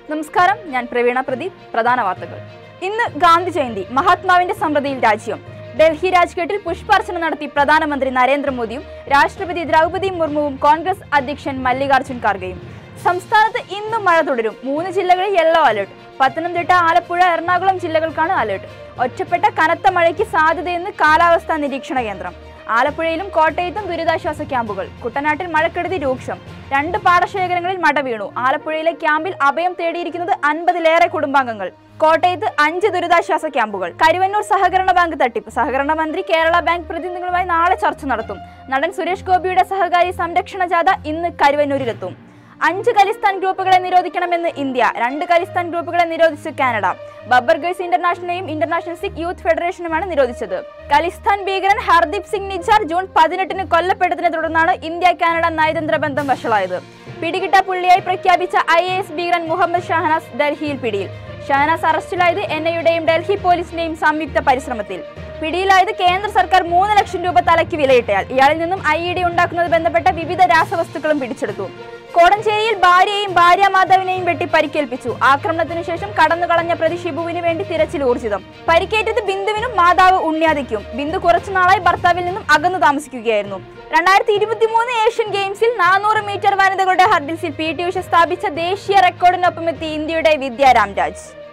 നമസ്കാരം ഞാൻ പ്രവീണ പ്രദീപ് പ്രധാന വാർത്തകൾ ഇന്ന് ഗാന്ധി ജയന്തി മഹാത്മാവിന്റെ സമൃദ്ധിയിൽ രാജ്യം ഡൽഹി രാജ്ഘട്ടിൽ പുഷ്പാർച്ചന നടത്തി പ്രധാനമന്ത്രി നരേന്ദ്രമോദിയും രാഷ്ട്രപതി ദ്രൗപദി മുർമുവും കോൺഗ്രസ് അധ്യക്ഷൻ മല്ലികാർജ്ജുൻ ഖാർഗെയും സംസ്ഥാനത്ത് ഇന്നും മഴ തുടരും മൂന്ന് ജില്ലകളിൽ യെല്ലോ അലർട്ട് പത്തനംതിട്ട ആലപ്പുഴ എറണാകുളം ജില്ലകൾക്കാണ് അലർട്ട് ഒറ്റപ്പെട്ട കനത്ത മഴയ്ക്ക് സാധ്യതയെന്ന് കാലാവസ്ഥാ നിരീക്ഷണ കേന്ദ്രം ആലപ്പുഴയിലും കോട്ടയത്തും ദുരിതാശ്വാസ ക്യാമ്പുകൾ കുട്ടനാട്ടിൽ മഴക്കെടുതി രൂക്ഷം രണ്ട് പാടശേഖരങ്ങളിൽ മട വീണു ആലപ്പുഴയിലെ ക്യാമ്പിൽ അഭയം തേടിയിരിക്കുന്നത് അൻപതിലേറെ കുടുംബാംഗങ്ങൾ കോട്ടയത്ത് അഞ്ച് ദുരിതാശ്വാസ ക്യാമ്പുകൾ കരുവന്നൂർ സഹകരണ ബാങ്ക് തട്ടിപ്പ് സഹകരണ മന്ത്രി കേരള ബാങ്ക് പ്രതിനിധികളുമായി നാളെ ചർച്ച നടത്തും നടൻ സുരേഷ് ഗോപിയുടെ സഹകാരി സംരക്ഷണ ജാഥ ഇന്ന് കരുവന്നൂരിലെത്തും അഞ്ച് ഖലിസ്ഥാൻ ഗ്രൂപ്പുകളെ നിരോധിക്കണമെന്ന് ഇന്ത്യ രണ്ട് ഖലിസ്ഥാൻ ഗ്രൂപ്പുകളെ നിരോധിച്ച് കാനഡ ബബ്ബർ ഗേഴ്സ് ഇന്റർനാഷണലെയും ഇന്റർനാഷണൽ സിഖ് യൂത്ത് ഫെഡറേഷനുമാണ് നിരോധിച്ചത് ഖലിസ്ഥാൻ ഭീകരൻ ഹർദീപ് സിംഗ് നിജാർ ജൂൺ പതിനെട്ടിന് കൊല്ലപ്പെട്ടതിനെ തുടർന്നാണ് ഇന്ത്യ കാനഡ നയതന്ത്ര ബന്ധം വഷളായത് പിടികിട്ട പുള്ളിയായി പ്രഖ്യാപിച്ച ഐ എ എസ് ഭീകരൻ മുഹമ്മദ് ഷഹനാസ് ഡൽഹിയിൽ പിടിയിൽ ഷഹനാസ് അറസ്റ്റിലായത് എൻ ഐയുടെയും ഡൽഹി പോലീസിന്റെയും സംയുക്ത പരിശ്രമത്തിൽ പിടിയിലായത് കേന്ദ്ര സർക്കാർ മൂന്ന് ലക്ഷം രൂപ തലയ്ക്ക് വിലയിട്ടയാൾ ഇയാളിൽ നിന്നും ഐ ഇ ഡി ഉണ്ടാക്കുന്നത് ബന്ധപ്പെട്ട വിവിധ രാസവസ്തുക്കളും പിടിച്ചെടുത്തു കോടഞ്ചേരിയിൽ ഭാര്യയെയും ഭാര്യാമാതാവിനെയും വെട്ടി പരിക്കേൽപ്പിച്ചു ആക്രമണത്തിനു ശേഷം കടന്നു കളഞ്ഞ പ്രതി ഷിബുവിന് വേണ്ടി തിരച്ചിൽ ഊർജിതം പരിക്കേറ്റത് ബിന്ദുവിനും മാതാവ് ഉണ്ണിയാദിക്കും ബിന്ദു കുറച്ചു നാളായി ഭർത്താവിൽ നിന്നും അകന്നു താമസിക്കുകയായിരുന്നു രണ്ടായിരത്തി ഇരുപത്തി മൂന്ന് ഏഷ്യൻ ഗെയിംസിൽ നാനൂറ് മീറ്റർ വനിതകളുടെ ഹർഡിൽസിൽ പി ടി ഉഷ സ്ഥാപിച്ച ദേശീയ റെക്കോർഡിനൊപ്പമെത്തി ഇന്ത്യയുടെ വിദ്യ രാംരാജ്